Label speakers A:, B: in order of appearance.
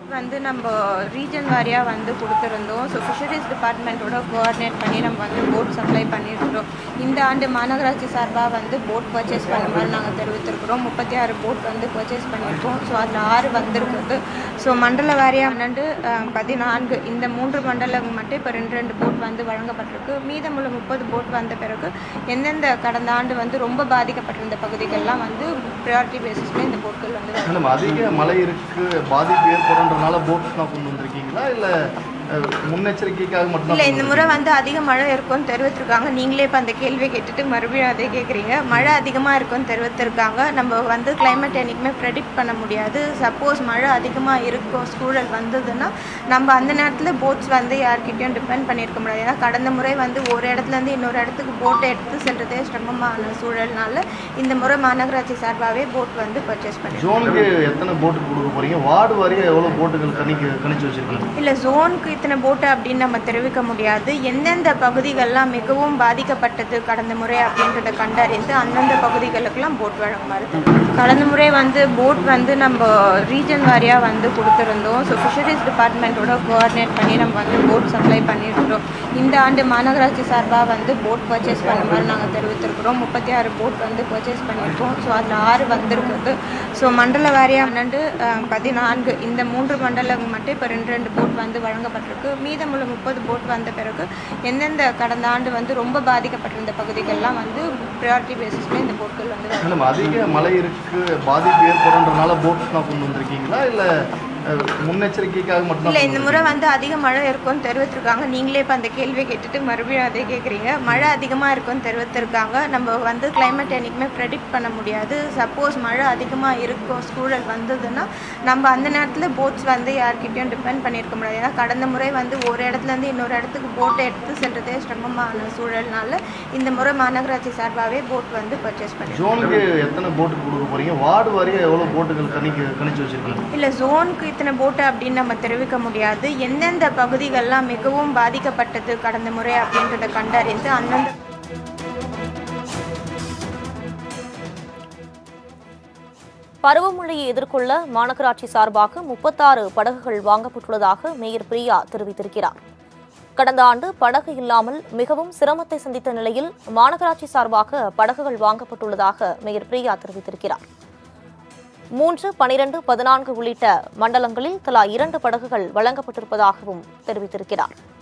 A: வந்து நம்ம ரீஜன் வாரியாக வந்து கொடுத்துருந்தோம் ஸோ ஃபிஷரிஸ் டிபார்ட்மெண்ட்டோட கோஆர்டினேட் பண்ணி நம்ம வந்து போட் சப்ளை பண்ணியிருக்கிறோம் இந்த ஆண்டு மாநகராட்சி சார்பாக வந்து போட் பர்ச்சேஸ் பண்ணுமாறு நாங்கள் தெரிவித்திருக்கிறோம் முப்பத்தி ஆறு போட் வந்து பர்ச்சேஸ் பண்ணியிருக்கோம் ஸோ அதில் ஆறு வந்திருக்குது ஸோ மண்டல வாரியாக பன்னெண்டு அஹ், பதினான்கு இந்த மூன்று மண்டலம் மட்டும் இப்போ ரெண்டு ரெண்டு போட் வந்து வழங்கப்பட்டிருக்கு மீதமுள்ள முப்பது போட் வந்த பிறகு எந்தெந்த கடந்த ஆண்டு வந்து ரொம்ப பாதிக்கப்பட்டிருந்த பகுதிகள்லாம் வந்து ப்ரையாரிட்டி பேசிஸில் இந்த போட்கள் வந்து வழங்க-
B: மேடம் அதிக மழை இருக்கு பாதிப்பு ஏற்படுன்றனால போட்ஸ் தான் கொண்டு வந்திருக்கீங்களா இல்லை முன்னெச்சரிக்கைக்காக மட்டும்
A: இல்லை இந்த முறை வந்து அதிக மழை இருக்கும்னு தெரிவித்திருக்காங்க நீங்களே இப்போ அந்த கேள்வியை கேட்டுட்டு மறுபடியும் அதே கேட்குறீங்க மழை அதிகமாக இருக்கும்னு தெரிவித்திருக்காங்க நம்ம வந்து climate என்றைக்குமே ப்ரெடிக்ட் பண்ண முடியாது சப்போஸ் மழை அதிகமாக இருக்கும் சூழல் வந்ததுன்னா நம்ம அந்த நேரத்தில் போட்ஸ் வந்து யார்கிட்டயும் டிபெண்ட் பண்ணியிருக்க முடியாது ஏன்னா கடந்த முறை வந்து ஒரு இடத்துலேருந்து இன்னொரு இடத்துக்கு போட்டை எடுத்து சென்றதே சிரமமான சூழல்னால இந்த முறை மாநகராட்சி சார்பாகவே போட் வந்து பர்ச்சேஸ் பண்ணி
B: ஜோனுக்கு எத்தனை போட்டு கொடுக்க போறீங்க வார்டு வாரியாக எவ்வளோ போட்டுகள் கணிக்கு கணிச்சு வச்சிருக்கீங்க
A: இல்லை ஜோனுக்கு இத்தனை போட்டு அப்படின்னு நம்ம தெரிவிக்க முடியாது எந்தெந்த பகுதிகள்லாம் மிகவும் பாதிக்கப்பட்டது கடந்த முறை அப்படின்றத கண்டறிந்து அந்தந்த பகுதிகளுக்கெல்லாம் போட் வழங்குமாறு தெரிவிக்கிறோம். கடந்த முறை வந்து போட் வந்து நம்ம ரீஜன் வாரியாக வந்து கொடுத்துருந்தோம் ஸோ ஃபிஷரிஸ் டிபார்ட்மெண்ட்டோட கோஆர்டினேட் பண்ணி நம்ம வந்து போட் சப்ளை பண்ணியிருக்கிறோம் இந்த ஆண்டு மாநகராட்சி சார்பாக வந்து போட் பர்ச்சேஸ் பண்ணுமாறு நாங்கள் தெரிவித்திருக்கிறோம் முப்பத்தி ஆறு போட் வந்து பர்ச்சேஸ் பண்ணியிருக்கோம் ஸோ அதில் ஆறு வந்திருக்குது ஸோ மண்டல வாரியாக பன்னெண்டு அஹ், பதினான்கு இந்த மூன்று மண்டலம் மட்டும் இப்போ ரெண்டு ரெண்டு போட் வந்து வழங்கப்பட்டிருக்கு மீதமுள்ள முப்பது போட் வந்த பிறகு எந்தெந்த கடந்த ஆண்டு வந்து ரொம்ப பாதிக்கப்பட்டிருந்த பகுதிகள்லாம் வந்து ப்ரையாரிட்டி பேசிஸில் இந்த போட்கள் வந்து வழங்க-
B: மேடம் அதிக மழை இருக்கு பாதிப்பு ஏற்படுன்றனால போட்ஸ் தான் கொண்டு வந்திருக்கீங்களா இல்லை முன்னெச்சரிக்கைக்காக மட்டும்
A: இல்லை இந்த முறை வந்து அதிக மழை இருக்கும்னு தெரிவித்திருக்காங்க நீங்களே இப்போ அந்த கேள்வியை கேட்டுட்டு மறுபடியும் அதே கேட்குறீங்க மழை அதிகமாக இருக்கும்னு தெரிவித்திருக்காங்க நம்ம வந்து climate என்றைக்குமே ப்ரெடிக்ட் பண்ண முடியாது சப்போஸ் மழை அதிகமாக இருக்கும் சூழல் வந்ததுன்னா நம்ம அந்த நேரத்தில் போட்ஸ் வந்து யார்கிட்டயும் டிபெண்ட் பண்ணியிருக்க முடியாது ஏன்னா கடந்த முறை வந்து ஒரு இடத்துலேருந்து இன்னொரு இடத்துக்கு போட்டை எடுத்து சென்றதே சிரமமான சூழல்னால இந்த முறை மாநகராட்சி சார்பாகவே போட் வந்து பர்ச்சேஸ் பண்ணி
B: ஜோனுக்கு எத்தனை போட்டு கொடுக்க போறீங்க வார்டு வாரியாக எவ்வளோ போட்டுகள் கணிக்கு கணிச்சு வச்சிருக்கீங்க
A: இல்லை ஜோனுக்கு இத்தனை போட்டு அப்படின்னு நம்ம தெரிவிக்க முடியாது எந்தெந்த பகுதிகள்லாம் மிகவும் பாதிக்கப்பட்டது கடந்த முறை அப்படின்றத கண்டறிந்து அந்தந்த
C: பருவமழையை எதிர்கொள்ள மாநகராட்சி சார்பாக முப்பத்தாறு படகுகள் வாங்கப்பட்டுள்ளதாக மேயர் பிரியா தெரிவித்திருக்கிறார் கடந்த ஆண்டு படகு இல்லாமல் மிகவும் சிரமத்தை சந்தித்த நிலையில் மாநகராட்சி சார்பாக படகுகள் வாங்கப்பட்டுள்ளதாக மேயர் பிரியா தெரிவித்திருக்கிறார் மூன்று பனிரெண்டு பதினான்கு உள்ளிட்ட மண்டலங்களில் தலா இரண்டு படகுகள் வழங்கப்பட்டிருப்பதாகவும் தெரிவித்திருக்கிறார்